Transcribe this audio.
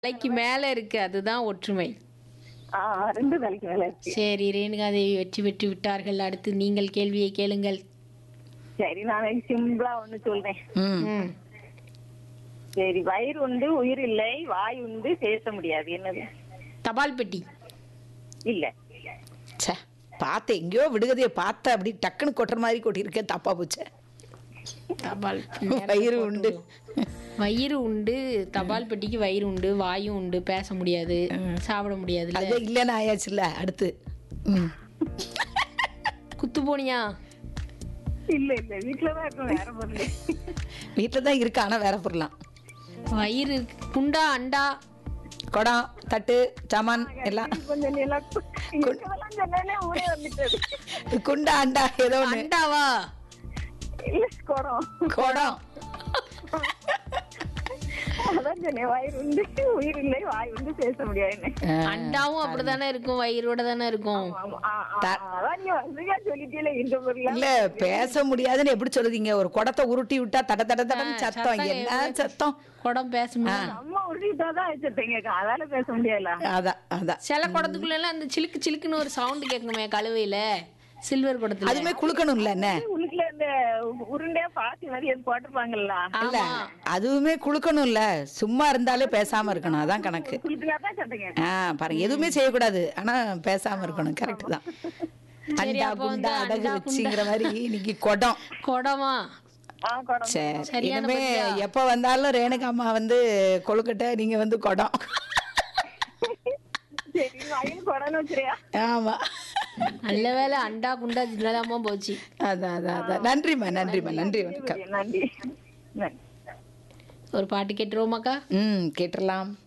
தலைக்கு மேல இருக்கு அதுதான் ஒற்றுமை ஆ ரெண்டு தலைக்கு மேல இருக்கு சரி ரேணுகாதேவி வெற்றி பெற்று விட்டார்கள் அடுத்து நீங்கள் கேள்வியை கேளுங்கள் சரி நான் சிம்பிளா ஒண்ணு சொல்றேன் ம் ம். சரி வயிறு உண்டு உயிர் இல்லை வாய் உண்டு பேச முடியாது என்னது தபால் பெட்டி இல்ல ச்சே பார்த்து எங்கேயோ விடுகதையை பார்த்த அப்படி டக்குன்னு கொட்டுற மாதிரி கொட்டியிருக்கேன் தப்பா போச்சே தபால் வயிறு உண்டு வயிறு உண்டு தபால் பெட்டிக்கு வயிறு உண்டு வாயும் உண்டு பேச முடியாது சாப்பிட முடியாது அது இல்லைன்னு ஆயாச்சுல்ல அடுத்து ம் குத்து போனியா இல்ல இல்ல வீட்டுலதான் இருக்கும் வேற பொருள் வீட்டில் தான் இருக்கு ஆனால் வேற பொருளாம் வயிறு இருக்கு. குண்டா அண்டா குடம் தட்டு சாமான் எல்லாம் கொஞ்சம் எல்லாம் இதெல்லாம் சொன்னே ஊரே வந்துட்டது குண்டா அண்டா ஏதோ ஒன்று அண்டாவா இல்ல குடம் குடம் அதான் சொன்னேன் வயிறு உண்டு உயிர் இல்லை வாய் உண்டு பேச முடியாது அண்டாவும் அப்படிதானே இருக்கும் வயிறோட தானே இருக்கும் ஆமா, ஆ, ஆ, ஆ, அதான் நீங்க வசதியா சொல்லிட்டீங்களே இந்த பொருள் இல்ல பேச முடியாதுன்னு எப்படி சொல்லுதீங்க ஒரு குடத்தை உருட்டி விட்டா தட தட தடன்னு சத்தம் சத்தம் என்ன சத்தம் குடம் பேச முடியாது அம்மா உருட்டிட்டாதான் வச்சிருப்பீங்க அதால பேச முடியல அதான் அதான் சில குடத்துக்குள்ள எல்லாம் அந்த சிலுக்கு சிலுக்குன்னு ஒரு சவுண்ட் கேட்குமே கழுவையில சில்வர் குடத்துல அதுமே குளுக்கணும்ல என்ன உள்ளுக்குள்ள இந்த உருண்டையா பாசி மாதிரி எது போட்டிருப்பாங்கல்ல இல்ல அதுவுமே குளுக்கணும்ல சும்மா இருந்தாலே பேசாம இருக்கணும் அதான் கணக்கு குளிச்சுக்காதான் சத்தங்க ஆ பாருங்க எதுவுமே செய்யக்கூடாது ஆனா பேசாம இருக்கணும் கரெக்ட் தான் அண்டா அப்ப வந்து குண்டா அடகு அண்டா, வச்சுங்கிற மாதிரி இன்னைக்கு குடம் குடமா ஆ குடம் சரி சரியான இனிமே பதிலா? எப்ப வந்தாலும் ரேணுகா அம்மா வந்து கொழுக்கட்டை நீங்க வந்து குடம் சரி வயிறு குடம்னு வச்சிருயா ஆமா நல்ல வேளை அண்டா குண்டா சின்னதாம போச்சு அதான் அதான் அதான் நன்றிம்மா நன்றிம்மா நன்றி வணக்கம் நன்றி நன்றி ஒரு பாட்டு கேட்டுருவோமாக்கா ம் கேட்டுடலாம்